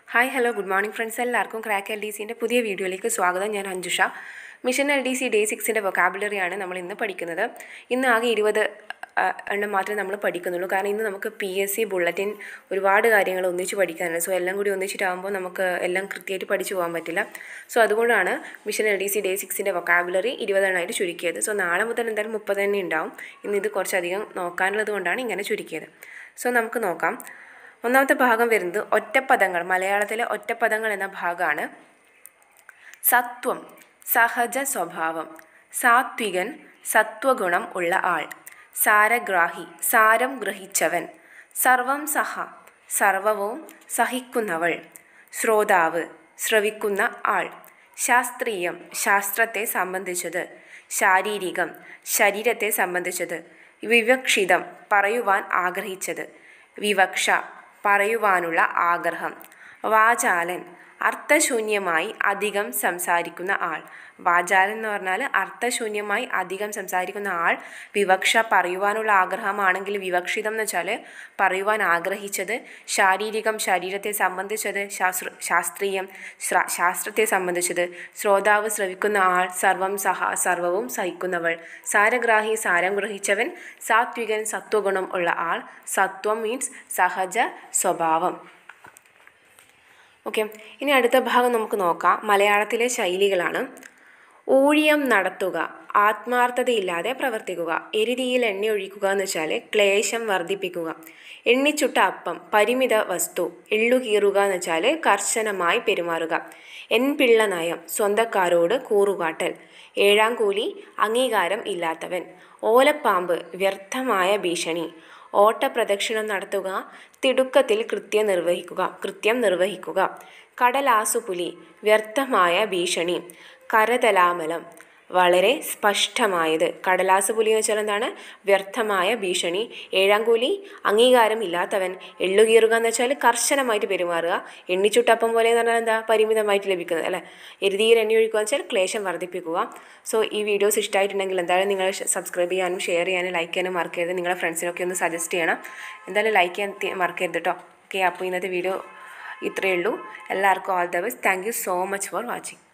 hi hello good morning friends എല്ലാവർക്കും crack L D സിൻ്റെ പുതിയ വീഡിയോയിലേക്ക് സ്വാഗതം ഞാൻ Anjusha mission L D C day സിക്സിൻ്റെ വൊക്കാബുലറിയാണ് നമ്മൾ ഇന്ന് പഠിക്കുന്നത് ഇന്ന് ആകെ ഇരുപത് ആ, എണ്ണം മാത്രമേ നമ്മൾ പഠിക്കുന്നുള്ളൂ കാരണം ഇന്ന് നമുക്ക് പി എസ് സി ബുള്ളറ്റിൻ ഒരുപാട് കാര്യങ്ങൾ ഒന്നിച്ച് പഠിക്കാനുണ്ട് സോ എല്ലാം കൂടി ഒന്നിച്ചിട്ടാകുമ്പോൾ നമുക്ക് എല്ലാം കൃത്യമായിട്ട് പഠിച്ചു പോകാൻ പറ്റില്ല സോ അതുകൊണ്ടാണ് mission L D C day സിക്സിൻ്റെ വൊക്കാബുലറി ഇരുപതെണ്ണമായിട്ട് ചുരുക്കിയത് സോ നാളെ മുതൽ എന്തായാലും മുപ്പത് തന്നെ ഉണ്ടാവും ഇന്ന് ഇത് കുറച്ചധികം നോക്കാനുള്ളത് കൊണ്ടാണ് ഇങ്ങനെ ചുരുക്കിയത് സോ നമുക്ക് നോക്കാം ഒന്നാമത്തെ ഭാഗം വരുന്നത് ഒറ്റപ്പദങ്ങൾ മലയാളത്തിലെ ഒറ്റപ്പദങ്ങൾ എന്ന ഭാഗമാണ് സത്വം സഹജ സ്വഭാവം സാത്വികൻ സത്വഗുണം ഉള്ള ആൾ സാരഗ്രാഹി സാരം ഗ്രഹിച്ചവൻ സർവം സഹ സർവവും സഹിക്കുന്നവൾ ശ്രോതാവ് ശ്രവിക്കുന്ന ആൾ ശാസ്ത്രീയം ശാസ്ത്രത്തെ സംബന്ധിച്ചത് ശാരീരികം ശരീരത്തെ സംബന്ധിച്ചത് വിവക്ഷിതം പറയുവാൻ ആഗ്രഹിച്ചത് വിവക്ഷ പറയുവാനുള്ള ആഗ്രഹം വാചാലൻ അർത്ഥശൂന്യമായി അധികം സംസാരിക്കുന്ന ആൾ വാചാലൻ എന്ന് പറഞ്ഞാൽ അർത്ഥശൂന്യമായി അധികം സംസാരിക്കുന്ന ആൾ വിവക്ഷ പറയുവാനുള്ള ആഗ്രഹമാണെങ്കിൽ വിവക്ഷിതം എന്ന് വെച്ചാൽ പറയുവാൻ ആഗ്രഹിച്ചത് ശാരീരികം ശരീരത്തെ സംബന്ധിച്ചത് ശാസ്ത്ര ശാസ്ത്രീയം ശ്ര- ശാസ്ത്രത്തെ സംബന്ധിച്ചത് ശ്രോതാവ് ശ്രവിക്കുന്ന ആൾ സർവം സഹ സർവവും സഹിക്കുന്നവൾ സാരഗ്രാഹി സാരം ഗ്രഹിച്ചവൻ സാത്വികൻ സത്വഗുണം ഉള്ള ആൾ സത്വം മീൻസ് സഹജ സ്വഭാവം ഓക്കെ ഇനി അടുത്ത ഭാഗം നമുക്ക് നോക്കാം മലയാളത്തിലെ ശൈലികളാണ് ഊഴിയം നടത്തുക ആത്മാർത്ഥതയില്ലാതെ പ്രവർത്തിക്കുക എരുതിയിൽ എണ്ണ ഒഴിക്കുക എന്ന് വെച്ചാൽ ക്ലേശം വർദ്ധിപ്പിക്കുക എണ്ണിച്ചുട്ട അപ്പം പരിമിത വസ്തു എള്ളുകീറുക എന്ന് വെച്ചാൽ കർശനമായി പെരുമാറുക എൻ പിള്ള നയം സ്വന്തക്കാരോട് കൂറുകാട്ടൽ ഏഴാം കൂലി അംഗീകാരം ഇല്ലാത്തവൻ ഓലപ്പാമ്പ് വ്യർത്ഥമായ ഭീഷണി ഓട്ടപ്രദക്ഷിണം നടത്തുക തിടുക്കത്തിൽ കൃത്യം നിർവഹിക്കുക കൃത്യം നിർവഹിക്കുക കടലാസുപുലി വ്യർത്ഥമായ ഭീഷണി കരതലാമലം വളരെ സ്പഷ്ടമായത് കടലാസ് പുലി എന്ന് വെച്ചാൽ എന്താണ് വ്യർത്ഥമായ ഭീഷണി ഏഴാം കൂലി അംഗീകാരം ഇല്ലാത്തവൻ എള്ളുകീറുക എന്ന് വെച്ചാൽ കർശനമായിട്ട് പെരുമാറുക എണ്ണിച്ചുട്ടപ്പം പോലെ എന്ന് പറഞ്ഞാൽ എന്താ പരിമിതമായിട്ട് ലഭിക്കുന്നത് അല്ലേ എരുതിയിൽ എണ്ണ ഒഴിക്കുക എന്ന് വെച്ചാൽ ക്ലേശം വർദ്ധിപ്പിക്കുക സോ ഈ വീഡിയോസ് ഇഷ്ടമായിട്ടുണ്ടെങ്കിൽ എന്തായാലും നിങ്ങൾ സബ്സ്ക്രൈബ് ചെയ്യാനും ഷെയർ ചെയ്യാനും ലൈക്ക് ചെയ്യാനും മറക്കരുത് നിങ്ങളുടെ ഫ്രണ്ട്സിനൊക്കെ ഒന്ന് സജസ്റ്റ് ചെയ്യണം എന്തായാലും ലൈക്ക് ചെയ്യാൻ തി- മറക്കരുത് കേട്ടോ ഓക്കെ അപ്പോൾ ഇന്നത്തെ വീഡിയോ ഇത്രയേ ഉള്ളൂ എല്ലാവർക്കും all the best thank you so much for watching